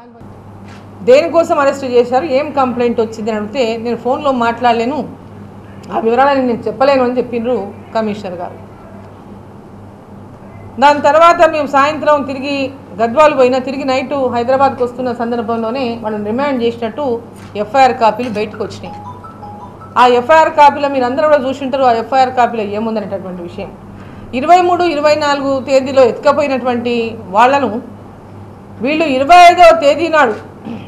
దేనికోసం అరెస్ట్ చేశారు ఏం కంప్లైంట్ వచ్చింది అని అడిగితే నేను ఫోన్లో మాట్లాడలేను ఆ వివరాలని నేను చెప్పలేను అని చెప్పిండ్రు కమిషనర్ గారు దాని తర్వాత మేము సాయంత్రం తిరిగి గద్వాలు పోయినా తిరిగి నైట్ హైదరాబాద్కి వస్తున్న సందర్భంలోనే వాళ్ళని రిమాండ్ చేసినట్టు ఎఫ్ఐఆర్ కాపీలు బయటకు వచ్చినాయి ఆ ఎఫ్ఐఆర్ కాపీలో మీరు అందరూ కూడా చూసింటారు ఆ ఎఫ్ఐఆర్ కాపీలో ఏముందనేటటువంటి విషయం ఇరవై మూడు ఇరవై నాలుగు తేదీలో ఎత్తుకపోయినటువంటి వాళ్ళను వీళ్ళు ఇరవై ఐదవ తేదీ నాడు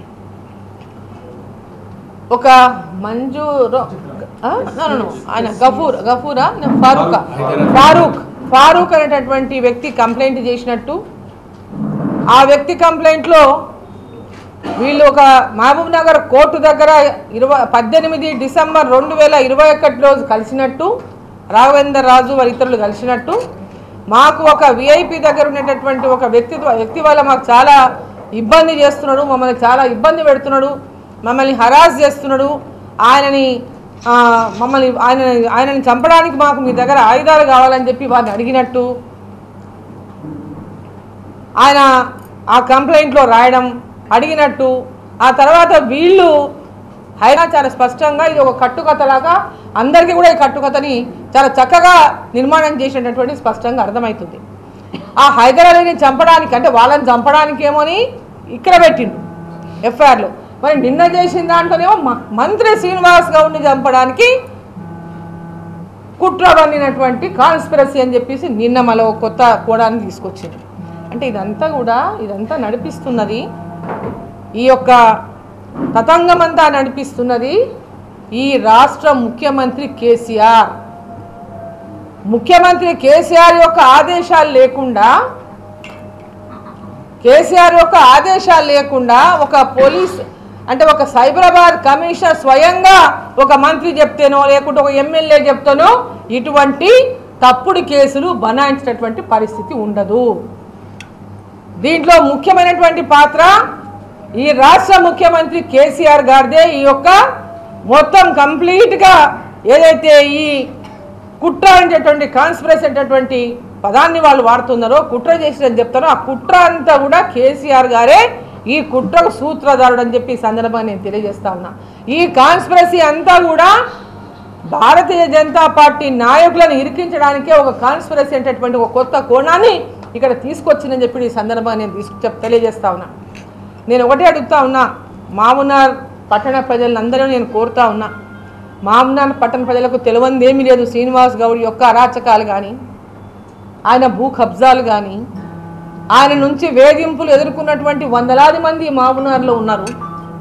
ఒక మంజు రో- ఆ? No, no, no. ఆయన గఫూర్ గఫూరా No, ఫారూకా ఫారూక్ ఫారూక్ అనేటటువంటి వ్యక్తి కంప్లైంట్ చేసినట్టు ఆ వ్యక్తి కంప్లైంట్లో వీళ్ళు ఒక మహబూబ్ నగర్ కోర్టు దగ్గర ఇరవై పద్దెనిమిది డిసెంబర్ రెండు వేల ఇరవై ఒకటి రోజు కలిసినట్టు రాఘవేందర్ రాజు వారి ఇతరులు కలిసినట్టు మాకు ఒక విఐపి దగ్గర ఉన్నటువంటి ఒక వ్యక్తి వ్యక్తి వల్ల మాకు చాలా ఇబ్బంది చేస్తున్నాడు మమ్మల్ని చాలా ఇబ్బంది పెడుతున్నాడు మమ్మల్ని హరాస్ చేస్తున్నాడు ఆయనని ఆ, మమ్మల్ని ఆయన ఆయనని చంపడానికి మాకు మీ దగ్గర ఆయుధాలు కావాలని చెప్పి వారిని అడిగినట్టు ఆయన ఆ కంప్లైంట్లో రాయడం అడిగినట్టు ఆ తర్వాత వీళ్ళు హైనా చాలా స్పష్టంగా ఇది ఒక కట్టుకథలాగా అందరికీ కూడా ఈ కట్టుకథని చాలా చక్కగా నిర్మాణం చేసినటువంటి స్పష్టంగా అర్థమవుతుంది ఆ హైదరాబాద్ని చంపడానికి అంటే వాళ్ళని చంపడానికి ఏమోని ఇక్కడ పెట్టిండు ఎఫ్ఐఆర్లో మరి నిన్న చేసిన దాంట్లోనేమో మ- మంత్రి శ్రీనివాస్ గౌడ్ని చంపడానికి కుట్ర పన్నినటువంటి కాన్స్పిరసీ అని చెప్పేసి నిన్న మళ్ళీ ఒక కొత్త కోడాన్ని తీసుకొచ్చింది అంటే ఇదంతా కూడా ఇదంతా నడిపిస్తున్నది ఈ యొక్క తతంగమంతా నడిపిస్తున్నది ఈ రాష్ట్ర ముఖ్యమంత్రి కేసీఆర్ ముఖ్యమంత్రి కేసీఆర్ యొక్క ఆదేశాలు లేకుండా కేసీఆర్ యొక్క ఆదేశాలు లేకుండా ఒక పోలీస్ అంటే ఒక సైబరాబాద్ కమిషనర్ స్వయంగా ఒక మంత్రి చెప్తేనో లేకుంటే ఒక ఎమ్మెల్యే చెప్తేనో ఇటువంటి తప్పుడు కేసులు బనాయించినటువంటి పరిస్థితి ఉండదు దీంట్లో ముఖ్యమైనటువంటి పాత్ర ఈ రాష్ట్ర ముఖ్యమంత్రి కేసీఆర్ గారిదే ఈ యొక్క మొత్తం కంప్లీట్గా ఏదైతే ఈ కుట్ర అనేటటువంటి కాన్స్పిరసీ అనేటటువంటి పదాన్ని వాళ్ళు వాడుతున్నారో కుట్ర చేసిరని చెప్తారో ఆ కుట్ర అంతా కూడా కేసీఆర్ గారే ఈ కుట్రకు సూత్రధారుడు అని చెప్పి ఈ సందర్భంగా నేను తెలియజేస్తా ఉన్నా ఈ కాన్స్పిరసీ అంతా కూడా భారతీయ జనతా పార్టీ నాయకులను ఇరికించడానికే ఒక కాన్స్పిరసీ అనేటటువంటి ఒక కొత్త కోణాన్ని ఇక్కడ తీసుకొచ్చిందని చెప్పి ఈ సందర్భంగా నేను తీసుకు చెప్ తెలియజేస్తా ఉన్నా నేను ఒకటే అడుగుతా ఉన్నా మామునార్ పట్టణ ప్రజలందరూ నేను కోరుతా ఉన్నా మామునార్ పట్టణ ప్రజలకు తెలియంది ఏమీ లేదు శ్రీనివాస్ గౌడ్ యొక్క అరాచకాలు కానీ ఆయన భూ కబ్జాలు కానీ ఆయన నుంచి వేధింపులు ఎదుర్కొన్నటువంటి వందలాది మంది మామునార్లో ఉన్నారు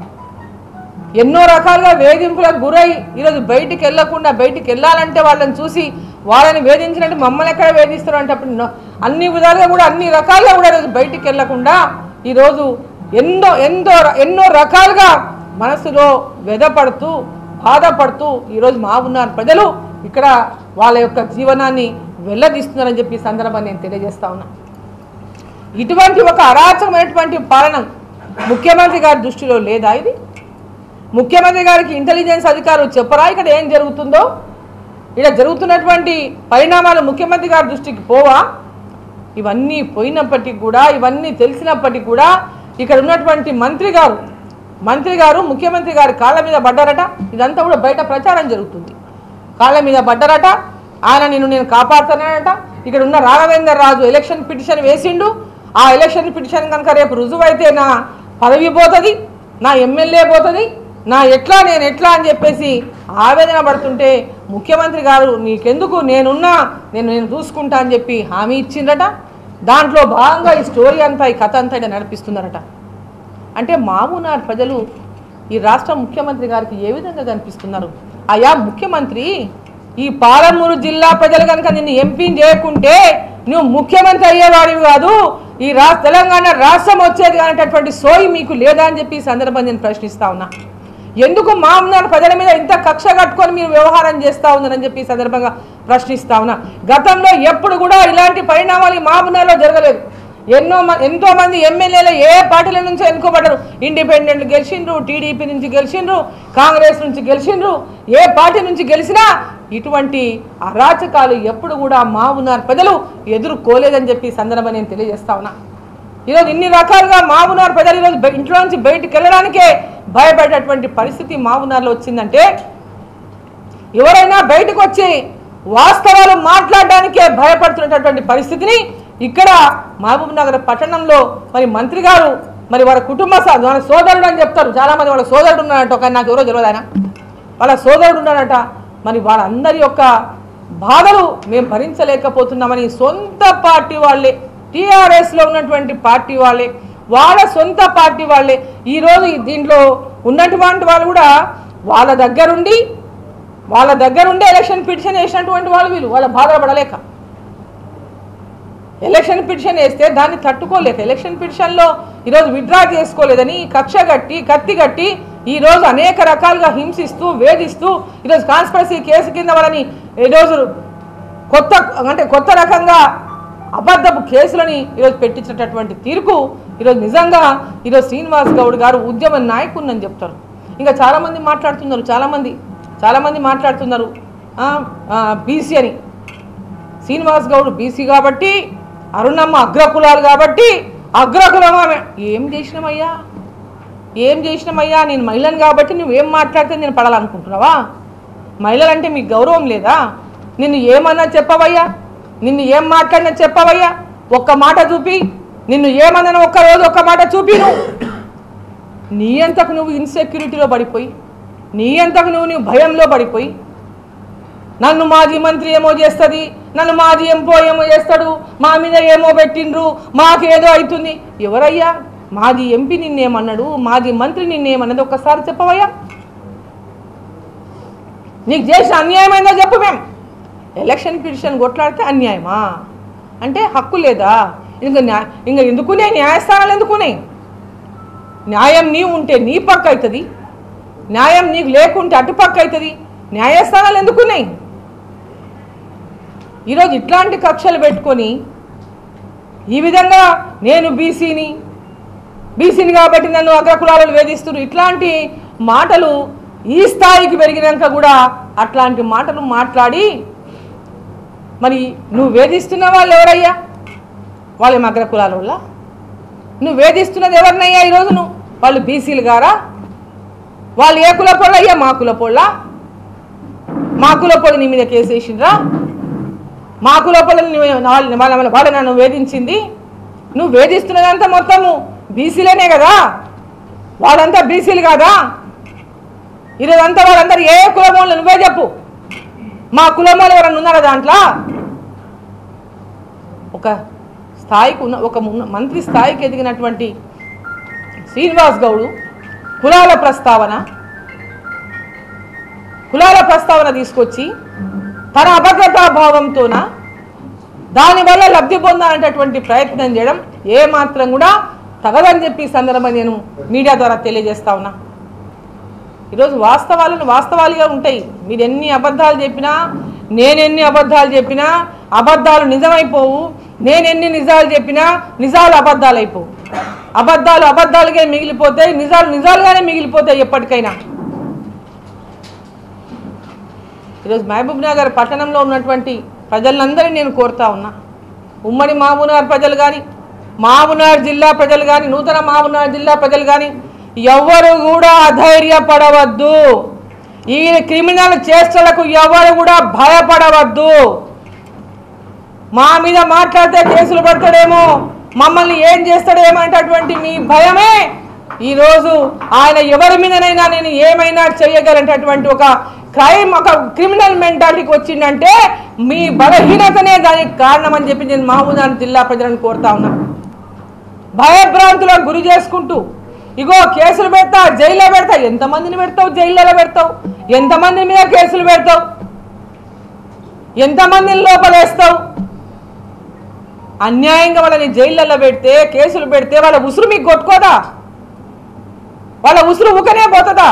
ఎన్నో రకాలుగా వేధింపులకు గురై ఈరోజు బయటికి వెళ్ళకుండా బయటికి వెళ్ళాలంటే వాళ్ళని చూసి వాళ్ళని వేధించినట్టు మమ్మల్ని ఎక్కడ వేధిస్తారు అంటే అప్పుడు న- అన్ని విధాలుగా కూడా అన్ని రకాలుగా కూడా ఈరోజు బయటికి వెళ్ళకుండా ఈరోజు ఎన్నో ఎంతో ఎన్నో రకాలుగా మనసులో వ్యధపడుతూ బాధపడుతూ ఈరోజు మా ఉన్నారు ప్రజలు ఇక్కడ వాళ్ళ యొక్క జీవనాన్ని వెళ్ళదీస్తున్నారని చెప్పి ఈ సందర్భాన్ని నేను తెలియజేస్తా ఉన్నా ఇటువంటి ఒక అరాచకమైనటువంటి పాలన ముఖ్యమంత్రి గారి దృష్టిలో లేదా ఇది ముఖ్యమంత్రి గారికి ఇంటెలిజెన్స్ అధికారులు చెప్పరా ఇక్కడ ఏం జరుగుతుందో ఇక్కడ జరుగుతున్నటువంటి పరిణామాలు ముఖ్యమంత్రి గారి దృష్టికి పోవా ఇవన్నీ పోయినప్పటికీ కూడా ఇవన్నీ తెలిసినప్పటికీ కూడా ఇక్కడ ఉన్నటువంటి మంత్రి గారు మంత్రి గారు ముఖ్యమంత్రి గారి కాళ్ళ మీద పడ్డారట ఇదంతా కూడా బయట ప్రచారం జరుగుతుంది కాళ్ళ మీద పడ్డారట ఆయన నిన్ను నేను కాపాడుతానట ఇక్కడ ఉన్న రాఘవేందర్ రాజు ఎలక్షన్ పిటిషన్ వేసిండు ఆ ఎలక్షన్ పిటిషన్ కనుక రేపు రుజువైతే నా పదవి పోతుంది నా ఎమ్మెల్యే పోతుంది నా ఎట్లా నేను ఎట్లా అని చెప్పేసి ఆవేదన పడుతుంటే ముఖ్యమంత్రి గారు నీకెందుకు నేనున్నా నేను నేను చూసుకుంటా అని చెప్పి హామీ ఇచ్చిందట దాంట్లో భాగంగా ఈ స్టోరీ అంతా ఈ కథ అంతా ఇక్కడ నడిపిస్తున్నారట అంటే మామూనాడు ప్రజలు ఈ రాష్ట్ర ముఖ్యమంత్రి గారికి ఏ విధంగా కనిపిస్తున్నారు అయా ముఖ్యమంత్రి ఈ పాలమూరు జిల్లా ప్రజలు కనుక నిన్ను ఎంపీని చేయకుంటే నువ్వు ముఖ్యమంత్రి అయ్యేవాడివి కాదు ఈ రా తెలంగాణ రాష్ట్రం వచ్చేది అనేటటువంటి సోయి మీకు లేదా అని చెప్పి ఈ సందర్భం నేను ప్రశ్నిస్తా ఉన్నా ఎందుకు మామూలు ప్రజల మీద ఇంత కక్ష కట్టుకొని మీరు వ్యవహారం చేస్తూ ఉన్నారని చెప్పి ఈ సందర్భంగా ప్రశ్నిస్తా ఉన్నా గతంలో ఎప్పుడు కూడా ఇలాంటి పరిణామాలు ఈ మామూలులో జరగలేదు ఎన్నో మ- ఎంతో మంది ఎమ్మెల్యేలు ఏ పార్టీల నుంచి ఎన్నుకోబడ్డారు ఇండిపెండెంట్ గెలిచిండ్రు టీడీపీ నుంచి గెలిచిండ్రు కాంగ్రెస్ నుంచి గెలిచిండ్రు ఏ పార్టీ నుంచి గెలిచినా ఇటువంటి అరాచకాలు ఎప్పుడు కూడా మావునార్ ప్రజలు ఎదుర్కోలేదని చెప్పి ఈ సందర్భంగా నేను తెలియజేస్తా ఉన్నా ఈరోజు ఇన్ని రకాలుగా మామునార్ ప్రజలు ఈరోజు బయ- ఇంట్లో నుంచి బయటికి వెళ్ళడానికే భయపడేటటువంటి పరిస్థితి మామునార్లో వచ్చిందంటే ఎవరైనా బయటకు వచ్చి వాస్తవాలు మాట్లాడడానికే భయపడుతున్నటువంటి పరిస్థితిని ఇక్కడ మహబూబ్ నగర్ పట్టణంలో మరి మంత్రి గారు మరి వాళ్ళ కుటుంబ స- వాళ్ళ సోదరుడు అని చెప్తారు చాలా మంది వాళ్ళ సోదరుడు ఉన్నాడట ఒక నాకు ఎవరో తెలియదు ఆయన వాళ్ళ సోదరుడు ఉన్నాడట మరి వాళ్ళందరి యొక్క బాధలు మేము భరించలేకపోతున్నామని సొంత పార్టీ వాళ్ళే టీఆర్ఎస్లో ఉన్నటువంటి పార్టీ వాళ్ళే వాళ్ళ సొంత పార్టీ వాళ్ళే ఈరోజు ఈ దీంట్లో ఉన్నటువంటి వాళ్ళు కూడా వాళ్ళ దగ్గరుండి వాళ్ళ దగ్గరుండి ఎలక్షన్ పిటిషన్ వేసినటువంటి వాళ్ళు వీళ్ళు వాళ్ళ బాధపడలేక ఎలక్షన్ పిటిషన్ వేస్తే దాన్ని తట్టుకోలేక ఎలక్షన్ పిటిషన్లో ఈరోజు విత్డ్రా చేసుకోలేదని కక్ష కట్టి కత్తి కట్టి ఈరోజు అనేక రకాలుగా హింసిస్తూ వేధిస్తూ ఈరోజు కాన్స్పరసీ కేసు కింద వాళ్ళని ఈరోజు కొత్త అంటే కొత్త రకంగా అబద్ధపు కేసులని ఈరోజు పెట్టించినటువంటి తీర్పు ఈరోజు నిజంగా ఈరోజు శ్రీనివాస్ గౌడ్ గారు ఉద్యమ నాయకుడిని చెప్తారు ఇంకా చాలామంది మాట్లాడుతున్నారు చాలామంది చాలామంది మాట్లాడుతున్నారు బీసీ అని శ్రీనివాస్ గౌడ్ బీసీ కాబట్టి అరుణమ్మ అగ్రకులాలు కాబట్టి అగ్రకులం ఆమె ఏం చేసినామయ్యా ఏం చేసినామయ్యా నేను మహిళను కాబట్టి నువ్వేం మాట్లాడితే నేను పడాలనుకుంటున్నావా మహిళలంటే మీకు గౌరవం లేదా నిన్ను ఏమన్నా చెప్పవయ్యా నిన్ను ఏం మాట్లాడినా చెప్పవయ్యా ఒక్క మాట చూపి నిన్ను ఏమన్నా ఒక్క రోజు ఒక్క మాట చూపి నువ్వు నీ అంతకు నువ్వు ఇన్సెక్యూరిటీలో పడిపోయి నీ అంతకు నువ్వు నువ్వు భయంలో పడిపోయి నన్ను మాజీ మంత్రి ఏమో చేస్తుంది నన్ను మాజీ ఎంపో ఏమో చేస్తాడు మా మీద ఏమో పెట్టిండ్రు మాకేదో అవుతుంది ఎవరయ్యా మాజీ ఎంపీ నిన్నేమన్నాడు మాజీ మంత్రి నిన్నేమన్నది ఒక్కసారి చెప్పవయ్యా నీకు చేసిన అన్యాయం ఏందో చెప్పు మేము ఎలక్షన్ పిటిషన్ కొట్లాడితే అన్యాయమా అంటే హక్కు లేదా ఇంకా న్యా ఇంకా ఎందుకునే న్యాయస్థానాలు ఎందుకునే న్యాయం నీ ఉంటే నీ పక్క అవుతుంది న్యాయం నీకు లేకుంటే అటుపక్క అవుతుంది న్యాయస్థానాలు ఎందుకున్నాయి ఈరోజు ఇట్లాంటి కక్షలు పెట్టుకొని ఈ విధంగా నేను బీసీని బీసీని కాబట్టి నన్ను అగ్రకులాలను వేధిస్తున్నారు ఇట్లాంటి మాటలు ఈ స్థాయికి పెరిగినాక కూడా అట్లాంటి మాటలు మాట్లాడి మరి నువ్వు వేధిస్తున్న వాళ్ళు ఎవరయ్యా వాళ్ళ అగ్రకులాల వల్ల నువ్వు వేధిస్తున్నది ఎవరినయ్యా ఈరోజు నువ్వు వాళ్ళు బీసీలు గారా వాళ్ళు ఏ కుల పొళ్ళ అయ్యా మా కుల పొళ్ళ మా కుల పొడి నీ మీద కేసు వేసిండ్రా మా కుల పొలని వాళ్ళ వాళ్ళ వాళ్ళ నన్ను వేధించింది నువ్వు వేధిస్తున్నదంతా మొత్తము బీసీలేనే కదా వాళ్ళంతా బీసీలు కాదా ఈరోజంతా వాళ్ళందరూ ఏ కులం వాళ్ళు నువ్వే చెప్పు మా కులం వాళ్ళు ఎవరన్నా ఉన్నారా దాంట్లో ఒక స్థాయికి ఉన్న ఒక మున్న- మంత్రి స్థాయికి ఎదిగినటువంటి శ్రీనివాస్ గౌడు కులాల ప్రస్తావన కులాల ప్రస్తావన తీసుకొచ్చి తన అభద్రతా భావంతోన దానివల్ల లబ్ధి పొందాలనేటటువంటి ప్రయత్నం చేయడం ఏ మాత్రం కూడా తగదని చెప్పి ఈ సందర్భంగా నేను మీడియా ద్వారా తెలియజేస్తా ఉన్నా ఈరోజు వాస్తవాలను వాస్తవాలుగా ఉంటాయి మీరు ఎన్ని అబద్ధాలు చెప్పినా నేనెన్ని అబద్ధాలు చెప్పినా అబద్ధాలు నిజమైపోవు నేనెన్ని నిజాలు చెప్పినా నిజాలు అబద్ధాలు అయిపోవు అబద్ధాలు అబద్ధాలుగా మిగిలిపోతాయి నిజాలు నిజాలుగానే మిగిలిపోతాయి ఎప్పటికైనా ఈరోజు మహబూబ్ నగర్ పట్టణంలో ఉన్నటువంటి ప్రజలందరినీ నేను కోరుతా ఉన్నా ఉమ్మడి మహబూబ్నగర్ ప్రజలు కానీ మహబూబ్నగర్ జిల్లా ప్రజలు కానీ నూతన మహబూబ్నగర్ జిల్లా ప్రజలు కానీ ఎవ్వరు కూడా అధైర్యపడవద్దు ఈ క్రిమినల్ చేష్టలకు ఎవరు కూడా భయపడవద్దు మా మీద మాట్లాడితే కేసులు పడతాడేమో మమ్మల్ని ఏం చేస్తాడేమో అనేటటువంటి మీ భయమే ఈరోజు ఆయన ఎవరి మీదనైనా నేను ఏమైనా చేయగలనటువంటి ఒక క్రైమ్ ఒక క్రిమినల్ మెంటాలిటీకి వచ్చిందంటే మీ బలహీనతనే దానికి కారణం అని చెప్పి నేను మహబూదాన్ జిల్లా ప్రజలను కోరుతా ఉన్నా భయభ్రాంతులకు గురి చేసుకుంటూ ఇగో కేసులు పెడతా జైల్లో పెడతా ఎంతమందిని పెడతావు జైల్లో పెడతావు ఎంతమంది మీద కేసులు పెడతావు ఎంతమందిని లోపలేస్తావు అన్యాయంగా వాళ్ళని జైళ్ళల్లో పెడితే కేసులు పెడితే వాళ్ళ ఉసురు మీకు కొట్టుకోదా వాళ్ళ ఉసురు ఊకనే పోతుందా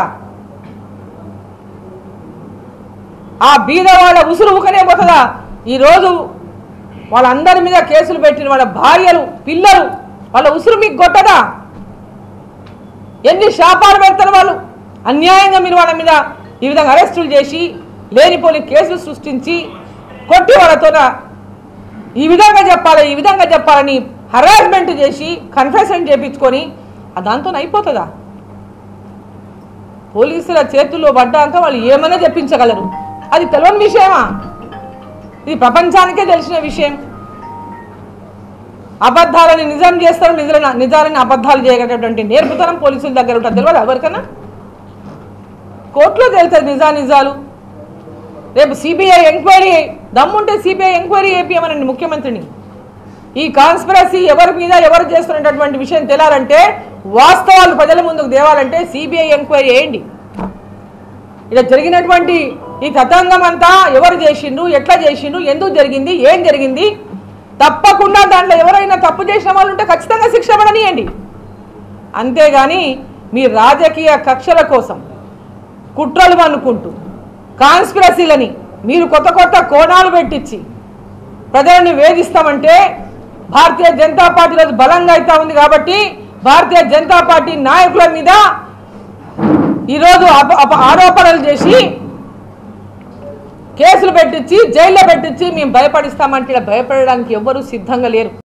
ఆ బీద వాళ్ళ ఉసురు ఊకనే పోతుందా ఈరోజు వాళ్ళందరి మీద కేసులు పెట్టిన వాళ్ళ భార్యలు పిల్లలు వాళ్ళ ఉసురు మీకు కొట్టదా ఎన్ని శాపాలు పెడతారు వాళ్ళు అన్యాయంగా మీరు వాళ్ళ మీద ఈ విధంగా అరెస్టులు చేసి లేనిపోని కేసులు సృష్టించి కొట్టి వాళ్ళతోన ఈ విధంగా చెప్పాలి ఈ విధంగా చెప్పాలని హరాస్మెంట్ చేసి కన్ఫెషన్ చేపించుకొని ఆ దాంతో అయిపోతుందా పోలీసుల చేతుల్లో పడ్డాక వాళ్ళు ఏమైనా చెప్పించగలరు అది తెలియని విషయమా ఇది ప్రపంచానికే తెలిసిన విషయం అబద్ధాలని నిజం చేస్తారు నిజాలను నిజాలని అబద్ధాలు చేయగలిగేటువంటి నేర్పుతనం పోలీసుల దగ్గర ఉంటుంది తెలియదు ఎవరికన్నా కోర్టులో తెలుస్తుంది నిజా నిజాలు రేపు సిబిఐ ఎంక్వైరీ దమ్ముంటే సిబిఐ ఎంక్వైరీ చేపియమనండి ముఖ్యమంత్రిని ఈ కాన్స్పిరసీ ఎవరి మీద ఎవరు చేస్తున్నటువంటి విషయం తెలియాలంటే వాస్తవాలు ప్రజల ముందుకు తేవాలంటే సిబిఐ ఎంక్వైరీ చేయండి ఇలా జరిగినటువంటి ఈ తతంగం అంతా ఎవరు చేసిండ్రు ఎట్లా చేసిండ్రు ఎందుకు జరిగింది ఏం జరిగింది తప్పకుండా దాంట్లో ఎవరైనా తప్పు చేసిన వాళ్ళు ఉంటే ఖచ్చితంగా శిక్ష పడనియండి అంతేగాని మీ రాజకీయ కక్షల కోసం కుట్రలు అనుకుంటూ కాన్స్పిరసీలని మీరు కొత్త కొత్త కోణాలు పెట్టించి ప్రజలను వేధిస్తామంటే భారతీయ జనతా పార్టీ రోజు బలంగా అయితే ఉంది కాబట్టి భారతీయ జనతా పార్టీ నాయకుల మీద ఈరోజు అప- అప- ఆరోపణలు చేసి కేసులు పెట్టించి జైల్లో పెట్టించి మేము భయపడిస్తామంటే ఇలా భయపడడానికి ఎవ్వరూ సిద్ధంగా లేరు